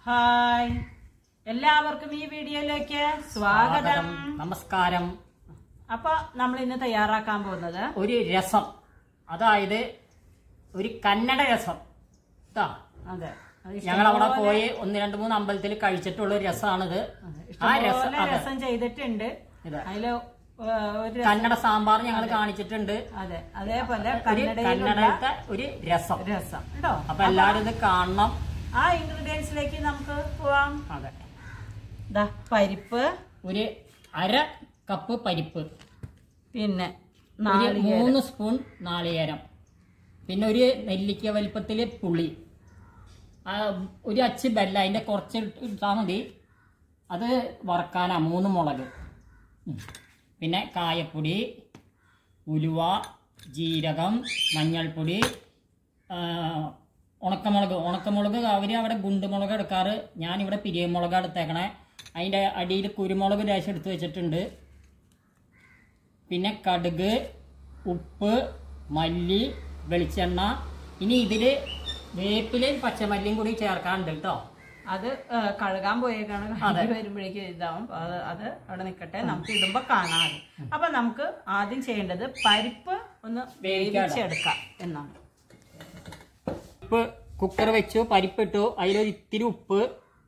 Hi എല്ലാവർക്കും ഈ വീഡിയോയിലേക്ക് സ്വാഗതം നമസ്കാരം അപ്പൊ നമ്മൾ ഇന്ന് തയ്യാറാക്കാൻ പോകുന്നത് ഒരു രസം അതായത് ഒരു കന്നഡ രസം ഇതാ അതെ അത് ഞങ്ങൾ അവിടെ ഇഷ്ടംപോലെ- പോയി ഒന്ന് രണ്ട് മൂന്ന് അമ്പലത്തിൽ കഴിച്ചിട്ടുള്ള ഒരു രസമാണിത് അതെ, ആ രസം ഇഷ്ടംപോലെ അതെ. രസം ചെയ്തിട്ടുണ്ട് ഇത്. അതില് ഏ, ഒരു രസം- കന്നഡ സാമ്പാർ ഞങ്ങൾ കാണിച്ചിട്ടുണ്ട് അതെ അതേപോലെ ഒരു കന്നഡയിലുള്ള കന്നഡത്തെ ഒരു രസം രസം കേട്ടോ അപ്പൊ എല്ലാരും ഇത് കാണണം ആ ഇൻഗ്രീഡിയൻസിലേക്ക് നമുക്ക് പോവാം അതെ ദാ പരിപ്പ് ഒരു അര കപ്പ് പരിപ്പ് പിന്നെ ഒരു നാളികേരം മൂന്ന് സ്പൂൺ നാളികേരം പിന്നെ ഒരു നെല്ലിക്ക വലിപ്പത്തില് പുളി ആ, ഒരു അച്ച് ബെല്ല അതിന്റെ കുറച്ച് ഇട്ടാൽ മതി അത് വറക്കാനാ മൂന്ന് മുളക് ഉം. പിന്നെ കായപ്പൊടി ഉലുവ ജീരകം മഞ്ഞൾപ്പൊടി ആ, ഉണക്കമുളക് ഉണക്കമുളക് അവർ അവിടെ ഗുണ്ടുമുളക് എടുക്കാറ് ഞാനിവിടെ പിരിയമുളക് എടുത്തേക്കണേ അതിൻ്റെ അടിയിൽ കുരുമുളക് ലേശം എടുത്ത് വെച്ചിട്ടുണ്ട് പിന്നെ കടുക് ഉപ്പ് മല്ലി വെളിച്ചെണ്ണ ഇനി ഇതില് വേപ്പിലയും പച്ചമല്ലിയും കൂടി ചേർക്കാനുണ്ട് കേട്ടോ അത് ഏ, കഴുകാൻ പോയേക്കാണ് അതെ. കഴുകി വരുമ്പോഴേക്കും ഇതാവും അത് അത് അവിടെ നിൽക്കട്ടെ നമുക്ക് ഇടുമ്പോ കാണാം അത്. അപ്പൊ നമുക്ക് ആദ്യം ചെയ്യേണ്ടത് പരിപ്പ് ഒന്ന് വേവിക്കാം. വേവിച്ചെടുക്കാം എന്നാണ് ഉപ്പ് കുക്കർ വെച്ചു പരിപ്പിട്ടു അതിലൊരു ഇത്തിരി ഉപ്പ്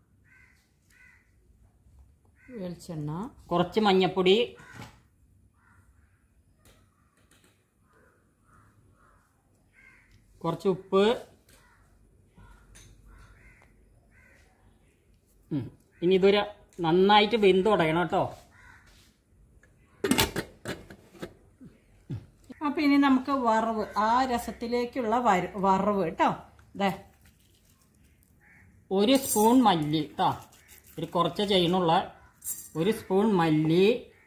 വെളിച്ചെണ്ണ കുറച്ച് മഞ്ഞപ്പൊടി കുറച്ച് ഉപ്പ് ഉം. ഇനി ഇതൊരു നന്നായിട്ട് വെന്ത് ഉടയണം കേട്ടോ അപ്പൊ ഇനി നമുക്ക് വറവ് ആ രസത്തിലേക്കുള്ള വര- വറവ് കേട്ടോ ദേ ഒരു സ്പൂൺ മല്ലി കേട്ടോ ഒരു കുറച്ച് ചെയ്യണുള്ള ഒരു സ്പൂൺ മല്ലി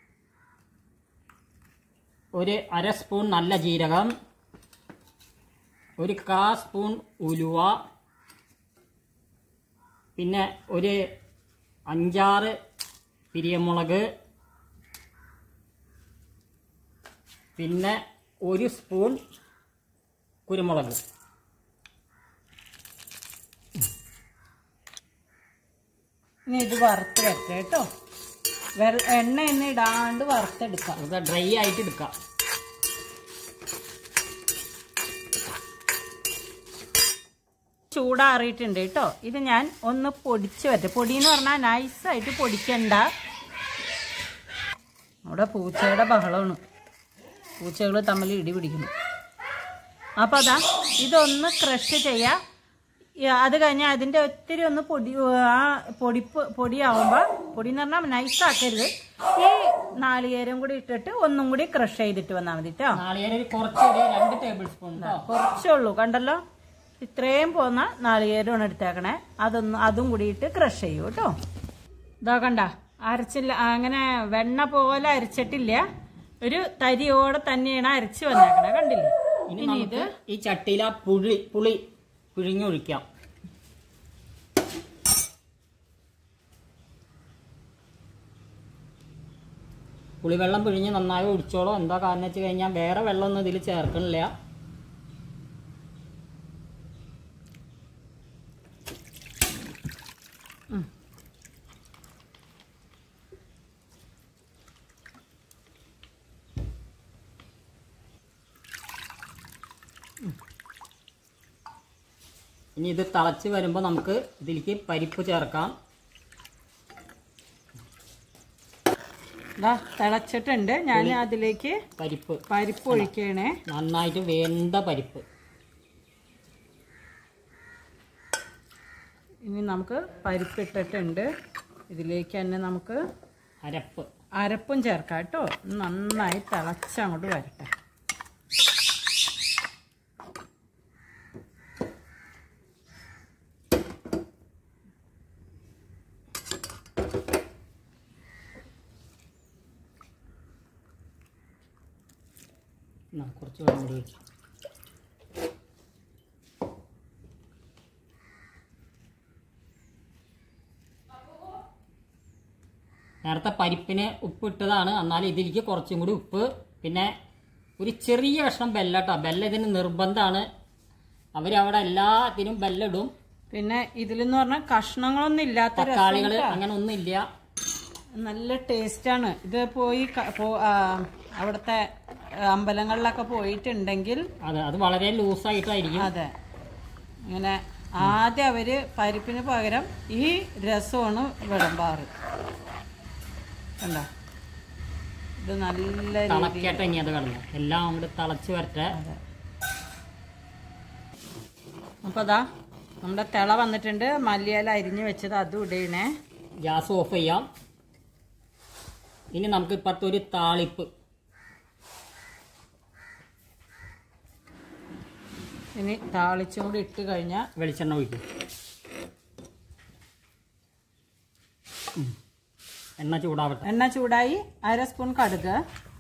ഒരു അര സ്പൂൺ നല്ല ജീരകം ഒരു കാ സ്പൂൺ ഉലുവ പിന്നെ ഒരു അഞ്ചാറ് പിരിയമുളക് പിന്നെ ഒരു സ്പൂൺ കുരുമുളക് ഇനി ഇത് വറുത്ത് വെക്കാം കേട്ടോ വെള്ള- എണ്ണ ഒന്നും ഇടാണ്ട് വറുത്തെടുക്കാം ഇത് ഡ്രൈ ആയിട്ട് എടുക്കാം ചൂടാറിയിട്ടുണ്ട് കേട്ടോ ഇത് ഞാൻ ഒന്ന് പൊടിച്ച് വരട്ടെ പൊടി എന്ന് പറഞ്ഞാൽ നൈസായിട്ട് പൊടിക്കണ്ട അവിടെ പൂച്ചയുടെ ബഹളമാണ് പൂച്ചകൾ തമ്മിൽ ഇടി പിടിക്കുന്നു അപ്പോൾ അതാ ഇതൊന്ന് ക്രഷ് ചെയ്യാം ഈ അത് കഴിഞ്ഞാൽ അതിൻ്റെ ഒത്തിരി ഒന്ന് പൊടി ആ പൊടിപ്പ് പൊടിയാവുമ്പോൾ പൊടി എന്ന് പറഞ്ഞാൽ നൈസാക്കരുത് ഈ നാളികേരം കൂടി ഇട്ടിട്ട് ഒന്നും കൂടി ക്രഷ് ചെയ്തിട്ട് വന്നാൽ മതി കേട്ടോ നാളികേരം ഒരു കുറച്ച് ഒരു രണ്ട് ടേബിൾ സ്പൂൺ കേട്ടോ കുറച്ചേ ഉള്ളൂ കണ്ടല്ലോ ഇത്രയും പോന്ന നാളികേരമാണ് എടുത്തേക്കണേ അതൊന്ന് അതും കൂടിയിട്ട് ക്രഷ് ചെയ്യൂ കേട്ടോ ഇതാ കണ്ട അരച്ചില്ല അങ്ങനെ വെണ്ണ പോലെ അരച്ചിട്ടില്ല ഒരു തരിയോടെ തന്നെയാണ് അരച്ച് വന്നേക്കണേ കണ്ടില്ലേ ഇനി ഇനി ഇത് നമുക്ക് ഈ ചട്ടിയിൽ ആ പുളി പുളി പിഴിഞ്ഞൊഴിക്കാം പുളിവെള്ളം പിഴിഞ്ഞ് നന്നായി ഒഴിച്ചോളൂ എന്താ കാരണം വെച്ച് കഴിഞ്ഞാൽ വേറെ വെള്ളമൊന്നും ഇതിൽ ചേർക്കണില്ല ഇനി ഇത് തിളച്ച് വരുമ്പോൾ നമുക്ക് ഇതിലേക്ക് പരിപ്പ് ചേർക്കാം ഇതാ തിളച്ചിട്ടുണ്ട് ഞാൻ അതിലേക്ക് പരിപ്പ് പരിപ്പ് ഒഴിക്കണേ നന്നായിട്ട് വെന്ത പരിപ്പ് ഇനി നമുക്ക് പരിപ്പിട്ടിട്ടുണ്ട് ഇതിലേക്ക് തന്നെ നമുക്ക് അരപ്പ് അരപ്പും ചേർക്കാം കേട്ടോ നന്നായി തിളച്ചങ്ങോട്ട് വരട്ടെ എന്നാ, കുറച്ച് വെള്ളം കൂടി ഒഴിക്കാം നേരത്തെ പരിപ്പിന് ഉപ്പ് ഇട്ടതാണ് എന്നാൽ ഇതിലേക്ക് കുറച്ചും കൂടി ഉപ്പ് പിന്നെ ഒരു ചെറിയ കഷ്ണം ബെല്ല കേട്ടോ ബെല്ല ഇതിന് നിർബന്ധമാണ് അവരവിടെ എല്ലാത്തിനും ബെല്ലിടും പിന്നെ ഇതിലെന്ന് പറഞ്ഞാൽ കഷ്ണങ്ങളൊന്നും ഇല്ലാത്ത രസം തക്കാളികള് അങ്ങനെ ഒന്നുമില്ല നല്ല ടേസ്റ്റാണ് ഇത് പോയി ക- പോ- ആ, അവിടുത്തെ അമ്പലങ്ങളിലൊക്കെ പോയിട്ടുണ്ടെങ്കിൽ അതെ അത് വളരെ ലൂസായിട്ടായിരിക്കും അതെ ഇങ്ങനെ ആദ്യം അവര് പരിപ്പിന് പകരം ഈ രസമാണ് വിളമ്പാറ് കണ്ടോ ഇത് നല്ല രീതി തിളക്കട്ടെ ഇനി അത് കിടന്നു എല്ലാം അങ്ങോട്ട് തിളച്ച് വരട്ടെ അതെ അപ്പൊ അതാ നമ്മുടെ തിള വന്നിട്ടുണ്ട് മല്ലിയില അരിഞ്ഞു വെച്ചത് അതും ഇടണേ ഗ്യാസ് ഓഫ് ചെയ്യാം ഇനി നമുക്ക് ഇപ്പത്തെ ഒരു താളിപ്പ് ഇനി താളിച്ചും കൂടി ഇട്ട് കഴിഞ്ഞാൽ വെളിച്ചെണ്ണ ഒഴിക്കും ഉം. എണ്ണ ചൂടാവട്ടെ എണ്ണ ചൂടായി അര സ്പൂൺ കടുക്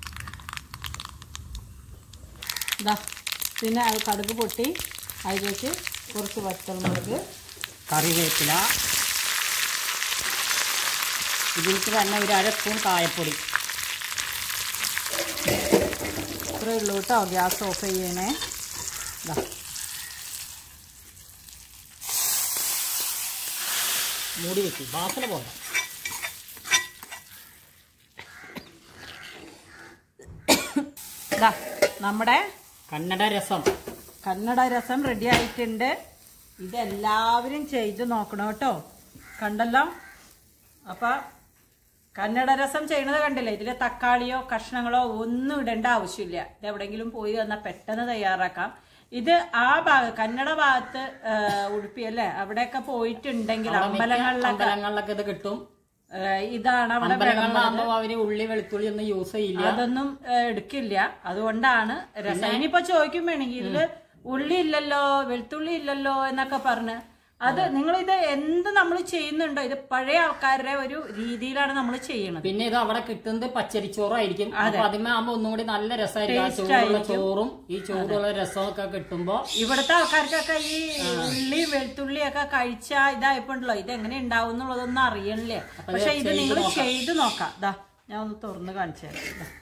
ഇതാ പിന്നെ അത് കടുക് പൊട്ടി അതിലേക്ക് കുറച്ച് വറ്റൽമുളക് കറിവേപ്പില ഇതിലേക്ക് തന്നെ ഒരു അര സ്പൂൺ കായപ്പൊടി ഇത്രയേ ഉള്ളൂ കേട്ടോ ഗ്യാസ് ഓഫ് ചെയ്യണേ ഇതാ മൂടി വെക്കും വാസന പോകണ്ട ഇതാ നമ്മുടെ കന്നഡ രസം കന്നഡ രസം റെഡി ആയിട്ടുണ്ട് ഇതെല്ലാവരും ചെയ്ത് നോക്കണം കേട്ടോ കണ്ടല്ലോ അപ്പൊ കന്നഡ രസം ചെയ്യണത് കണ്ടില്ലേ ഇതിൽ തക്കാളിയോ കഷ്ണങ്ങളോ ഒന്നും ഇടേണ്ട ആവശ്യമില്ല ഇത് എവിടെയെങ്കിലും പോയി വന്നാൽ പെട്ടെന്ന് തയ്യാറാക്കാം ഇത് ആ ഭാഗം കന്നഡ ഭാഗത്ത് ആ, ഉടുപ്പി അല്ലേ അവിടെയൊക്കെ പോയിട്ടുണ്ടെങ്കിൽ അമ്പലങ്ങളിലൊക്കെ അമ്പലങ്ങളിലൊക്കെ ഇത് കിട്ടും ആ, ഇതാണ് അവിടെ അമ്പലങ്ങളിലാകുമ്പോ അവര് ഉള്ളി വെളുത്തുള്ളി ഒന്നും യൂസ് ചെയ്യില്ല അതൊന്നും ഏ, എടുക്കില്ല അതുകൊണ്ടാണ് രസം ഇനിയിപ്പോ ചോദിക്കും വേണമെങ്കിൽ ഇതില് ഉള്ളി ഇല്ലല്ലോ വെളുത്തുള്ളി ഇല്ലല്ലോ എന്നൊക്കെ പറഞ്ഞ് അത് നിങ്ങൾ ഇത് എന്ത് നമ്മൾ ചെയ്യുന്നുണ്ടോ ഇത് പഴയ ആൾക്കാരുടെ ഒരു രീതിയിലാണ് നമ്മൾ ചെയ്യണത് പിന്നെ ഇത് അവിടെ കിട്ടുന്നത് പച്ചരിച്ചോറായിരിക്കും അപ്പൊ അതിമേ ആകുമ്പോ ഒന്നും കൂടി നല്ല രസമായിരിക്കും ആ ചൂടുള്ള ചോറും ഈ ചൂടുള്ള രസമൊക്കെ കിട്ടുമ്പോ ഇവിടുത്തെ ആൾക്കാർക്കൊക്കെ ഈ ഉള്ളി വെളുത്തുള്ളി ഒക്കെ കഴിച്ചാ ഇതായപ്പോണ്ടല്ലോ ഇത് എങ്ങനെ ഉണ്ടാവും എന്നുള്ളതൊന്നും അറിയണില്ല പക്ഷെ ഇത് നിങ്ങൾ ചെയ്ത് നോക്കാം ദാ ഞാൻ ഒന്ന് തുറന്ന് കാണിച്ചു തരാം ദാ.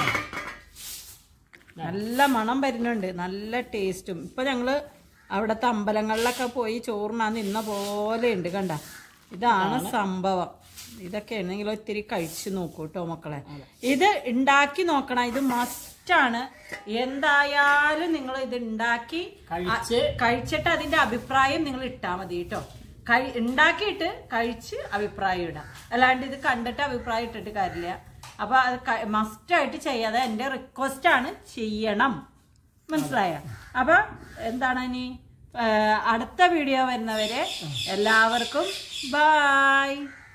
നല്ല മണം വരുന്നുണ്ട് നല്ല ടേസ്റ്റും ഇപ്പൊ ഞങ്ങള് അവിടുത്തെ അമ്പലങ്ങളിലൊക്കെ പോയി ചോറിനാന്ന് ഇന്ന പോലെ ഉണ്ട് കണ്ട ഇതാണ് സംഭവം ഇതൊക്കെ ആണെങ്കിൽ ഇത്തിരി കഴിച്ചു നോക്കൂ കേട്ടോ മക്കളെ ഇത് ഉണ്ടാക്കി നോക്കണം ഇത് മസ്റ്റാണ് എന്തായാലും നിങ്ങൾ ഇത് ഉണ്ടാക്കി കഴിച്ച് കഴിച്ചിട്ട് അതിന്റെ അഭിപ്രായം നിങ്ങൾ ഇട്ടാ മതി കേട്ടോ കഴി ഉണ്ടാക്കിയിട്ട് കഴിച്ച് അഭിപ്രായം ഇടാം അല്ലാണ്ട് ഇത് കണ്ടിട്ട് അഭിപ്രായം ഇട്ടിട്ട് കാര്യമില്ല അപ്പൊ അത് മസ്റ്റായിട്ട് ചെയ്യാതെ എന്റെ റിക്വസ്റ്റ് ആണ് ചെയ്യണം മനസ്സിലായോ അപ്പൊ എന്താണ് ഇനി ആ, അടുത്ത വീഡിയോ വരുന്നവരെ എല്ലാവർക്കും ബായ്